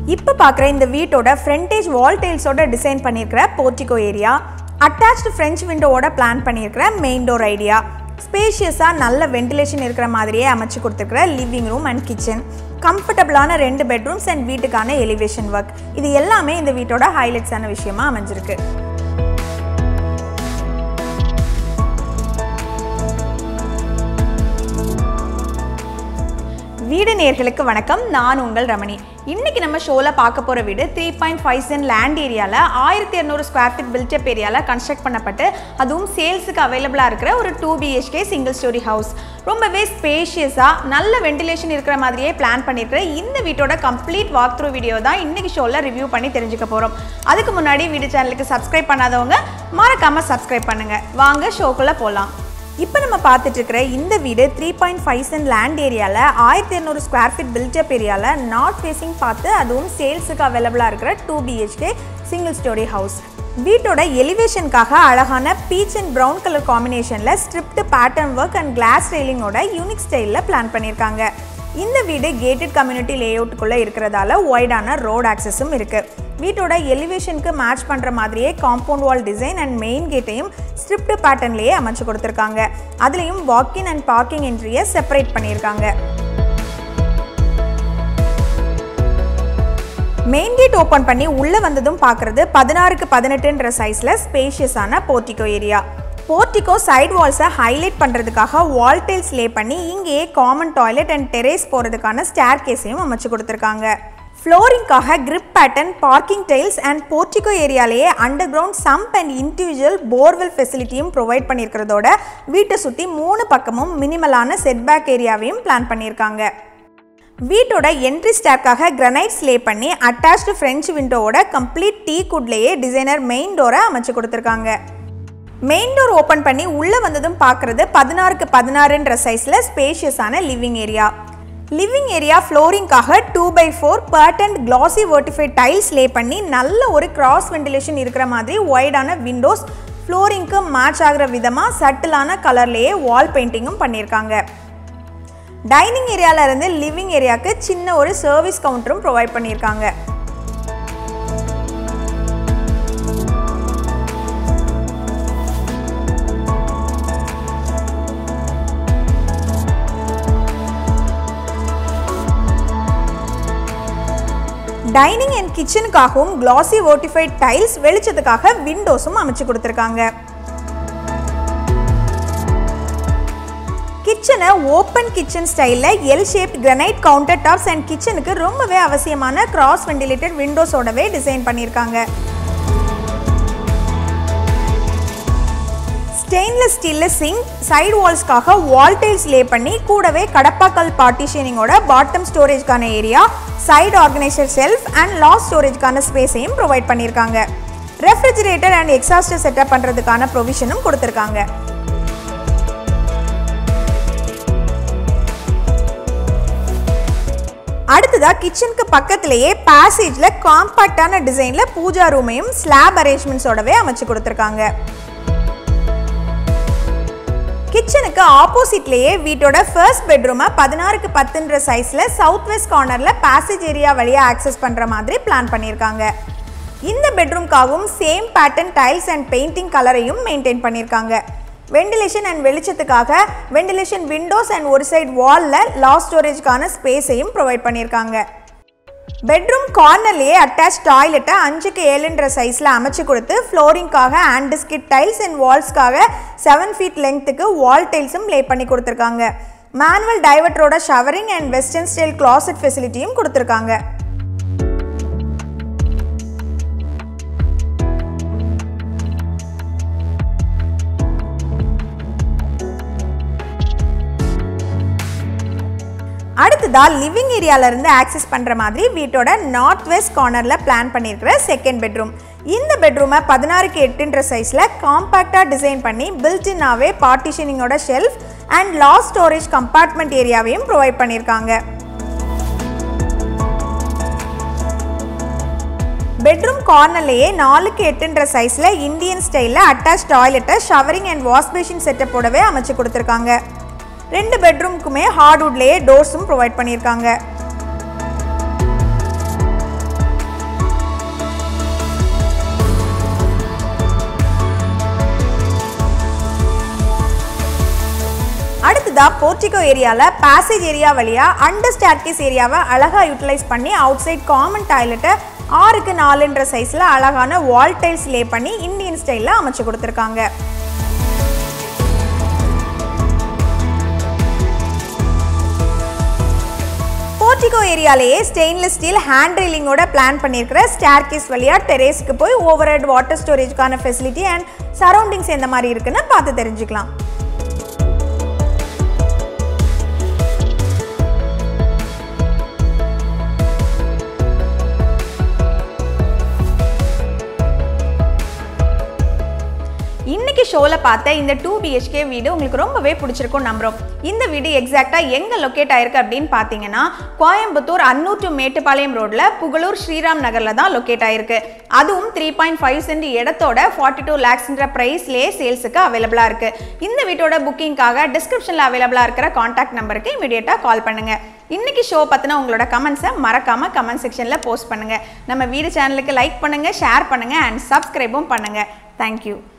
இப்போ பார்க்குற இந்த வீட்டோட ஃப்ரண்டேஜ் வால் டைல்ஸோட டிசைன் பண்ணியிருக்கிற போர்ட்டிகோ ஏரியா அட்டாச்டு ஃப்ரெஞ்ச் விண்டோவோட பிளான் பண்ணியிருக்கிற மெயின் டோர் ஐடியா ஸ்பேஷியஸாக நல்ல வென்டிலேஷன் இருக்கிற மாதிரியே அமைச்சு கொடுத்துருக்கிற லிவிங் ரூம் அண்ட் கிச்சன் கம்ஃபர்டபுளான ரெண்டு பெட்ரூம்ஸ் அண்ட் வீட்டுக்கான எலிவேஷன் ஒர்க் இது எல்லாமே இந்த வீட்டோட ஹைலைட்ஸான விஷயமா அமைஞ்சிருக்கு வீடு நேர்களுக்கு வணக்கம் நான் உங்கள் ரமணி இன்னைக்கு நம்ம ஷோவில் பார்க்க போகிற வீடு three point five cent land ஏரியாவில் ஆயிரத்தி இரநூறு ஸ்கொயர் ஃபீட் பில்டப் ஏரியாவில் கன்ஸ்ட்ரக்ட் பண்ணப்பட்டு அதுவும் சேல்ஸுக்கு அவைலபிளாக இருக்கிற ஒரு two BHK single storey house ரொம்பவே ஸ்பேஷியஸாக நல்ல வென்டிலேஷன் இருக்கிற மாதிரியே பிளான் பண்ணியிருக்கிற இந்த வீட்டோட கம்ப்ளீட் வாக் த்ரூ வீடியோ தான் இன்னைக்கு ஷோவில் ரிவ்யூ பண்ணி தெரிஞ்சுக்க போகிறோம் அதுக்கு முன்னாடி வீடு சேனலுக்கு சப்ஸ்கிரைப் பண்ணாதவங்க மறக்காமல் சப்ஸ்கிரைப் பண்ணுங்கள் வாங்க ஷோக்குள்ளே போகலாம் இப்போ நம்ம பார்த்துட்டு இருக்கிற இந்த வீடு three point five cent land ஏரியாவில் ஆயிரத்தி இரநூறு ஸ்கொயர் ஃபீட் பில்டப் ஏரியாவில் நார்த் ஃபேஸிங் பார்த்து அதுவும் சேல்ஸுக்கு அவைலபிளாக இருக்கிற two BHK single storey house வீட்டோட எலிவேஷனுக்காக அழகான பீச் அண்ட் ப்ரௌன் கலர் காம்பினேஷனில் striped pattern work and glass ரெயிலிங்கோட யூனிக் ஸ்டைலில் பிளான் பண்ணியிருக்காங்க இந்த வீடு கேட்டட் கம்யூனிட்டி லேஅவுட்டுக்குள்ளே இருக்கிறதால ஒய்டான ரோட் ஆக்சஸும் இருக்குது வீட்டோட எலிவேஷனுக்கு மேட்ச் பண்ணுற மாதிரியே compound wall design and main கேட்டையும் ஸ்ட்ரிப்ட் பேட்டர்ன்லேயே அமைச்சு கொடுத்துருக்காங்க அதுலேயும் வாக்கின் அண்ட் பார்க்கிங் என்ட்ரியை செப்பரேட் பண்ணியிருக்காங்க மெயின் கேட் ஓப்பன் பண்ணி உள்ளே வந்ததும் பார்க்குறது பதினாறுக்கு பதினெட்டுன்ற சைஸில் ஸ்பேஷியஸான போர்ட்டிகோ ஏரியா போர்ட்டிகோ சைட் வால்ஸை ஹைலைட் பண்ணுறதுக்காக வால் டைல்ஸ் லே பண்ணி இங்கேயே காமன் டாய்லெட் அண்ட் டெரேஸ் போகிறதுக்கான ஸ்டேர் கேஸையும் அமைச்சு கொடுத்துருக்காங்க ஃப்ளோரிங்காக grip pattern parking tiles and portico ஏரியாலேயே underground sump and individual borewell ஃபெசிலிட்டியும் ப்ரொவைட் பண்ணியிருக்கிறதோட வீட்டை சுற்றி மூணு பக்கமும் மினிமலான செட்பேக் ஏரியாவையும் பிளான் பண்ணியிருக்காங்க வீட்டோட என்ட்ரி ஸ்டாக்காக கிரனைட் ஸ்லே பண்ணி அட்டாச்டு ஃப்ரெஞ்ச் விண்டோவோட கம்ப்ளீட் டீ குட்லேயே டிசைனர் மெயின் டோரை அமைச்சு கொடுத்துருக்காங்க மெயின் டோர் ஓப்பன் பண்ணி உள்ளே வந்ததும் பார்க்குறது பதினாறுக்கு பதினாறுன்ற சைஸில் ஸ்பேஷியஸான லிவிங் ஏரியா லிவிங் ஏரியா ஃப்ளோரிங்காக டூ பை ஃபோர் பர்டன்ட் கிளாசி வெர்டிஃபைட் டைல்ஸ் லே பண்ணி நல்ல ஒரு கிராஸ் வென்டிலேஷன் இருக்கிற மாதிரி ஒய்டான விண்டோஸ் ஃப்ளோரிங்க்கு மேட்ச் ஆகிற விதமாக சட்டிலான கலர்லேயே வால் பெயிண்டிங்கும் பண்ணியிருக்காங்க டைனிங் ஏரியால இருந்து லிவிங் ஏரியாவுக்கு சின்ன ஒரு சர்வீஸ் கவுண்டரும் ப்ரொவைட் பண்ணியிருக்காங்க டைனிங் அண்ட் கிச்சனுக்காகவும் கிளாசி ஓட்டிஃபைட் டைல்ஸ் வெளிச்சத்துக்காக விண்டோஸும் அமைச்சு கொடுத்துருக்காங்க கிச்சனை ஓப்பன் கிச்சன் ஸ்டைலில் L shape granite countertops and கிச்சனுக்கு ரொம்பவே அவசியமான கிராஸ் வெண்டிலேட்டட் விண்டோஸோடவே டிசைன் பண்ணியிருக்காங்க ஸ்டெயின்லெஸ் ஸ்டீலில் சிங்க் சைடு வால்ஸ்க்காக வால் டைல்ஸ் லே பண்ணி கூடவே கடப்பாக்கல் பார்ட்டிஷனிங்கோட பாட்டம் ஸ்டோரேஜ்க்கான area side organiser shelf and லாஸ் ஸ்டோரேஜ்க்கான ஸ்பேஸையும் ப்ரொவைட் பண்ணியிருக்காங்க ரெஃப்ரிஜிரேட்டர் அண்ட் எக்ஸாஸ்டர் செட்டப் பண்ணுறதுக்கான ப்ரொவிஷனும் கொடுத்துருக்காங்க அடுத்ததா கிச்சனுக்கு பக்கத்திலேயே பேசேஜில் காம்பாக்டான டிசைனில் பூஜா ரூமையும் ஸ்லாப் அரேஞ்ச்மெண்ட்ஸோடவே அமைச்சு கொடுத்துருக்காங்க கிச்சனுக்கு ஆப்போசிட்லேயே வீட்டோட ஃபர்ஸ்ட் பெட்ரூமை பதினாறுக்கு பத்துன்ற சைஸில் சவுத் வெஸ்ட் கார்னரில் பேசேஜ் ஏரியா வழியாக ஆக்சஸ் பண்ணுற மாதிரி பிளான் பண்ணியிருக்காங்க இந்த பெட்ரூம்காகவும் same pattern tiles and painting கலரையும் மெயின்டைன் பண்ணியிருக்காங்க வெண்டிலேஷன் அண்ட் வெளிச்சத்துக்காக வெண்டிலேஷன் விண்டோஸ் அண்ட் ஒரு சைடு வாலில் லாஸ் ஸ்டோரேஜ்க்கான ஸ்பேஸையும் ப்ரொவைட் பண்ணியிருக்காங்க பெட்ரூம் கார்னர்லேயே அட்டாச் டாய்லெட்டை அஞ்சுக்கு ஏழுன்ற சைஸில் அமைச்சு கொடுத்து ஃப்ளோரிங்காக ஆண்டிஸ்கிட் டைல்ஸ் அண்ட் வால்ஸ்க்காக செவன் ஃபீட் லெங்க்த்துக்கு வால் டைல்ஸும் லே பண்ணி கொடுத்துருக்காங்க மேனுவல் டைவர்ட்டரோட showering and western style closet ஃபெசிலிட்டியும் கொடுத்துருக்காங்க அடுத்ததா லிவிங் ஏரியால இருந்து ஆக்சஸ் பண்ற மாதிரி வீட்டோட நார்த் வெஸ்ட் கார்னர்ல பிளான் பண்ணியிருக்கிற செகண்ட் பெட்ரூம் இந்த பெட்ரூமை பதினாறுக்கு எட்டுன்ற சைஸ்ல காம்பாக்டா டிசைன் பண்ணி பில்டின்னாவே பார்ட்டிஷனிங்கோட ஷெல்ஃப் அண்ட் லாஸ் ஸ்டோரேஜ் கம்பார்ட்மெண்ட் ஏரியாவையும் ப்ரொவைட் பண்ணியிருக்காங்க பெட்ரூம் கார்னர்லேயே நாலுக்கு எட்டுன்ற சைஸில் இந்தியன் ஸ்டைலில் அட்டாச் டாய்லெட்டை ஷவரிங் அண்ட் வாஷ் பேஷன் செட்டப்போடவே அமைச்சு கொடுத்துருக்காங்க ரெண்டு பெட்ரூம்க்குமே ஹார்ட்வுட்லேயே டோர்ஸும் ப்ரொவைட் பண்ணியிருக்காங்க அடுத்ததா போர்ட்டிகோ ஏரியாவில் பேசேஜ் ஏரியா வழியாக அண்டர் ஸ்டார்கேஸ் ஏரியாவை அழகாக யூட்டிலைஸ் பண்ணி அவுட் சைட் காமன் டாய்லெட்டை ஆறுக்கு நாலுன்ற சைஸில் அழகான வால் டைல்ஸ் லே பண்ணி இந்தியன் ஸ்டைலில் அமைச்சு கொடுத்துருக்காங்க போர்ட்டிகோ ஏரியாலேயே ஸ்டெயின்லெஸ் ஸ்டீல் ஹேண்ட் ரெயிலிங்கோட பிளான் பண்ணியிருக்கிற ஸ்டேர்கேஸ் வழியாக டெரேஸ்க்கு போய் ஓவர் ஹெட் வாட்டர் ஸ்டோரேஜ்க்கான ஃபெசிலிட்டி அண்ட் சரௌண்டிங்ஸ் எந்த மாதிரி இருக்குன்னு பார்த்து தெரிஞ்சுக்கலாம் இன்னைக்கு ஷோவில் பார்த்த இந்த டூ பிஹெச்கே வீடு உங்களுக்கு ரொம்பவே பிடிச்சிருக்கும் நம்புறோம் இந்த வீடு எக்ஸாக்டாக எங்கே லொக்கேட் ஆயிருக்கு அப்படின்னு பார்த்தீங்கன்னா கோயம்புத்தூர் அன்னூர் டு மேட்டுப்பாளையம் ரோட்டில் புகழூர் ஸ்ரீராம் நகரில் தான் லொக்கேட் ஆயிருக்கு அதுவும் த்ரீ பாயிண்ட் ஃபைவ் சென்ட் இடத்தோட ஃபார்ட்டி டூ லேக்ஸ்ன்ற ப்ரைஸ்லேயே சேல்ஸுக்கு அவைலபிளாக இருக்குது இந்த வீட்டோட புக்கிங்காக டிஸ்கிரிப்ஷனில் அவைலபிளாக இருக்கிற காண்டாக்ட் நம்பருக்கு இமீடியட்டாக கால் பண்ணுங்கள் இன்னைக்கு ஷோ பற்றின உங்களோட கமெண்ட்ஸை மறக்காமல் கமெண்ட் செக்ஷனில் போஸ்ட் பண்ணுங்கள் நம்ம வீடு சேனலுக்கு லைக் பண்ணுங்கள் ஷேர் பண்ணுங்கள் அண்ட் சப்ஸ்கிரைபும் பண்ணுங்கள் தேங்க்யூ